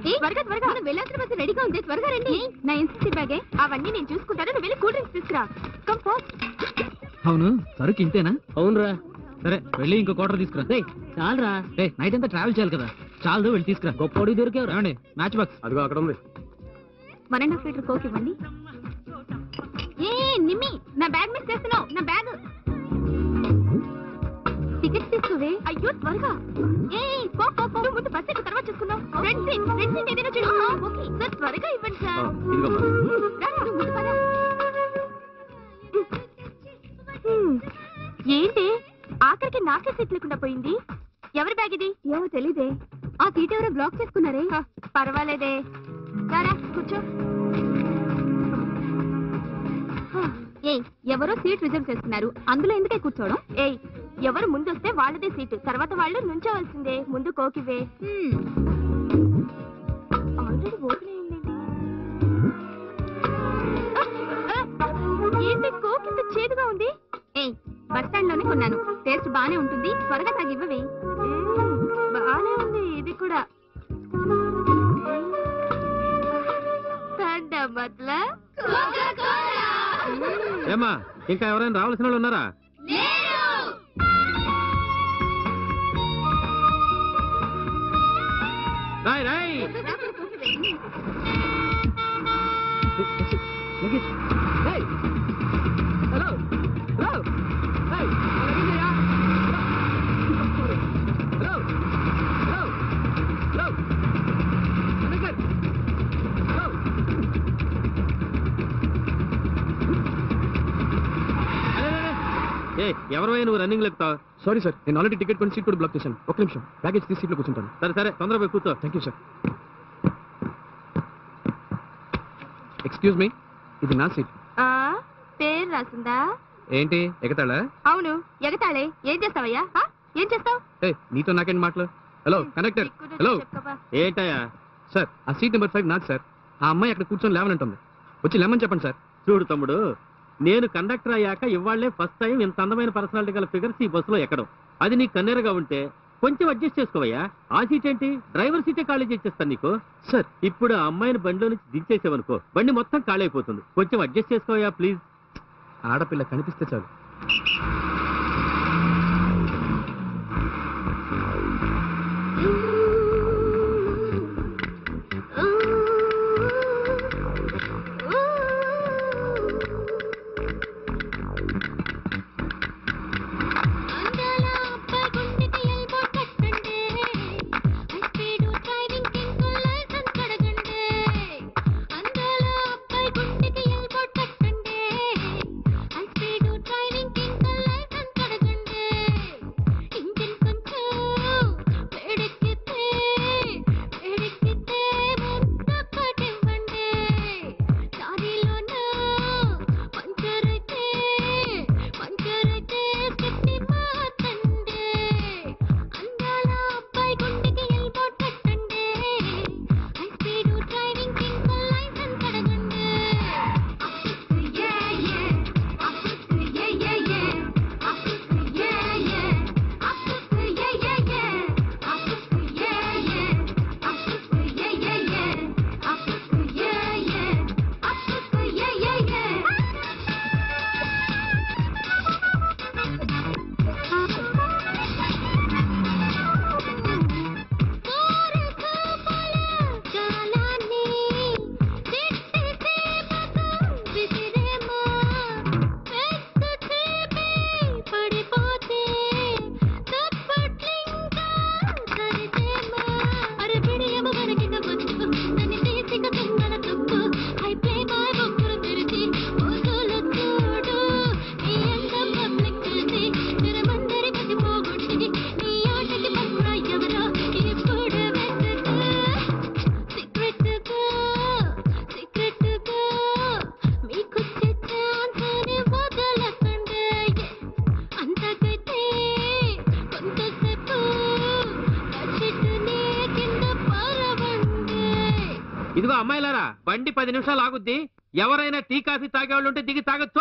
త్వరగా త్వరగా మనం వెళ్ళాల్సిన బస్సు రెడీగా ఉంది త్వరగా రండి నా ఎన్సీసీ బ్యాగే అవన్నీ నేను చూసుకుంటాను నువ్వు వెళ్ళి కూల్ డ్రింక్స్ తీసుకురా కంపోస్ట్ అవును సరుకు ఇంతేనా అవునరా సరే వెళ్ళి ఇంకో క్వార్టర్ తీసుకురా చాలరా ఏ నైట్ అంతా ట్రావెల్ చేయాలి కదా చాలు వెళ్ళి తీసుకురా గొప్పోడి దొరికేవరా రండి మ్యాచ్ బాక్స్ అదిగో అక్కడ ఉంది one and half litre coke ఇవ్వండి ఏ నిమ్మి నా బ్యాగ్ మిస్ చేస్తున్నావు నా బ్యాగ్ టికెట్స్ తీసుకోవే అయ్యో త్వరగా ఏ పో పో పో నువ్వు ముందు బస్ ఎక్కు తర్వాత చూసుకుందాం ఫ్రంట్ సీట్ ఫ్రంట్ సీట్ ఏదైనా చూడు ఓకే సార్ త్వరగా ఇవ్వండి సార్ ఇదిగోమ్మా రా, నువ్వు ముందు పద. హ్మ్. ఏంటి ఆఖరికి నాకే సీట్ లేకుండా పోయింది ఎవరి బ్యాగ్ ఇది ఏమో తెలీదే ఆ సీట్ ఎవరో బ్లాక్ చేసుకున్నారే పర్వాలేదే రారా కూర్చో హ, ఏయ్ ఎవరో సీట్ రిజర్వ్ చేసుకున్నారు అందులో ఎందుకే కూర్చోవడం ఏయ్ ఎవరు ముందు వస్తే వాళ్ళదే సీటు తర్వాత వాళ్ళు నుంచోవలసిందే ముందు కోకివే ఆల్రెడీ ఓపెన్ అయిందండి ఏంటి కోక్ ఇంత చేదుగా ఉంది ఏయ్ బస్ స్టాండ్ లోనే కొన్నాను టేస్ట్ బానే ఉంటుంది త్వరగా తాగి ఇవ్వవే బానే ఉంది ఇది కూడా ఠండా మతలా ఏమా ఇంకా ఎవరైనా రావాల్సిన వాళ్ళు ఉన్నారా రాయ్ రాయ్ hello hello hello hello hello ఏ ఎవరివై నువ్వు రన్నింగ్ లెక్కుతావు సారీ సార్ నేను ఆల్రెడీ టికెట్ కొని సీట్ కూడా బ్లాక్ చేశాను ఒక నిమిషం బ్యాగేజ్ తీసి సీట్లో కూర్చుంటాను సరే సరే తొందరగా పోయి కూర్చో thank you sir excuse me ఇది నా సీట్ ఆ పేరు రాసిందా ఏంటి ఎగతాళా అవును ఎగతాళే ఏం చేస్తావయ్యా ఆ? ఏం చేస్తావు ఏ నీతో నాకేంటి మాటలు హలో కండక్టర్ హలో ఏంటయ్యా సార్ ఆ సీట్ నెంబర్ ఫైవ్ నాది సార్ ఆ అమ్మాయి అక్కడ కూర్చొని లేవనంటుంది వచ్చి లేమని చెప్పండి సార్ చూడు తమ్ముడు నేను కండక్టర్ అయ్యాక ఇవాళ్లే ఫస్ట్ టైం ఇంత అందమైన పర్సనాలిటీ గల ఫిగర్స్ ఈ బస్సులో ఎక్కడం అది నీకు కన్నేరుగా ఉంటే కొంచెం అడ్జస్ట్ చేసుకోవయ్యా ఆ సీట్ ఏంటి డ్రైవర్ సీటే ఖాళీ చేసేస్తాను నీకు సార్ ఇప్పుడు ఆ అమ్మాయిని బండిలో నుంచి దించేసావనుకో బండి మొత్తం ఖాళీ అయిపోతుంది కొంచెం అడ్జస్ట్ చేసుకోవయ్యా ప్లీజ్ ఆడపిల్ల కనిపిస్తే చాలు ఇదిగో అమ్మాయిలారా బండి పది నిమిషాలు ఆగుద్ది ఎవరైనా టీ కాఫీ తాగేవాళ్ళు ఉంటే దిగి తాగొచ్చు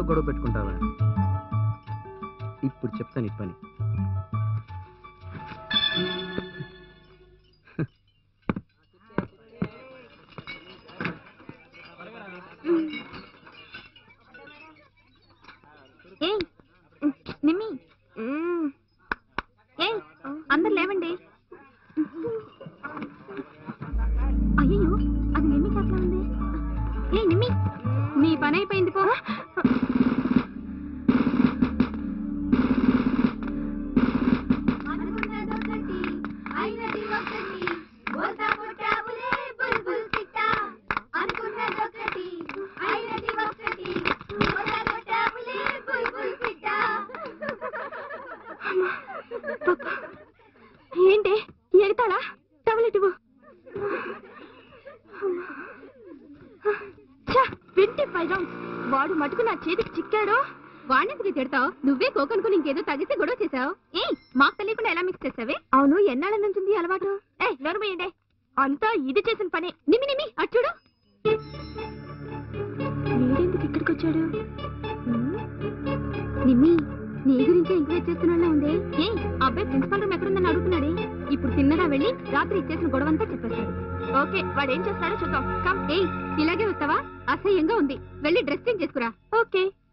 గొడవ పెట్టుకుంటావా ఇప్పుడు చెప్తాను ఈ పని ఏయ్ నిమ్మి ఏయ్ అందరు లేవండి అయ్యో అది నిమ్మి చేతిలో ఉంది ఏ నిమ్మి నీ పని అయిపోయింది పో ఏంటి ఎగతాళా టవలెట్ ఇవ్వు ట్వంటీ ఫైవ్ రౌండ్స్ వాడు మటుకు నా చేతికి చిక్కాడు వాణ్ణెందుకు తిడతావు నువ్వే కోకనుకుని ఇంకేదో తగిసి గొడవ చేసావు ఏ మాకు తెలియకుండా ఎలా మిక్స్ చేసావే అవును ఎన్నాళ్ళ నుంచి ఉంది ఈ అలవాటు ఏ నోరుమయ్యండి అంతా ఇది చేసిన పని నిమి నిమి అటు చూడు వీడెందుకు ఇక్కడికి వచ్చాడు ఉమ్, నిమ్మి నీ గురించి ఎంకరేజ్ చేస్తున్నా ఉంది ఏ ఆ అబ్బాయి ప్రిన్సిపల్ రూమ్ ఎక్కడుందని అడుగుతున్నాడే ఇప్పుడు తిన్నగా వెళ్ళి రాత్రి ఇచ్చేసిన గొడవంతా చెప్పేస్తాడు ఓకే వాడు ఏం చేస్తాడో చూద్దాం కమ్ ఏ ఇలాగే వస్తావా అసహ్యంగా ఉంది వెళ్ళి డ్రెస్ చేంజ్ చేసుకురా ఓకే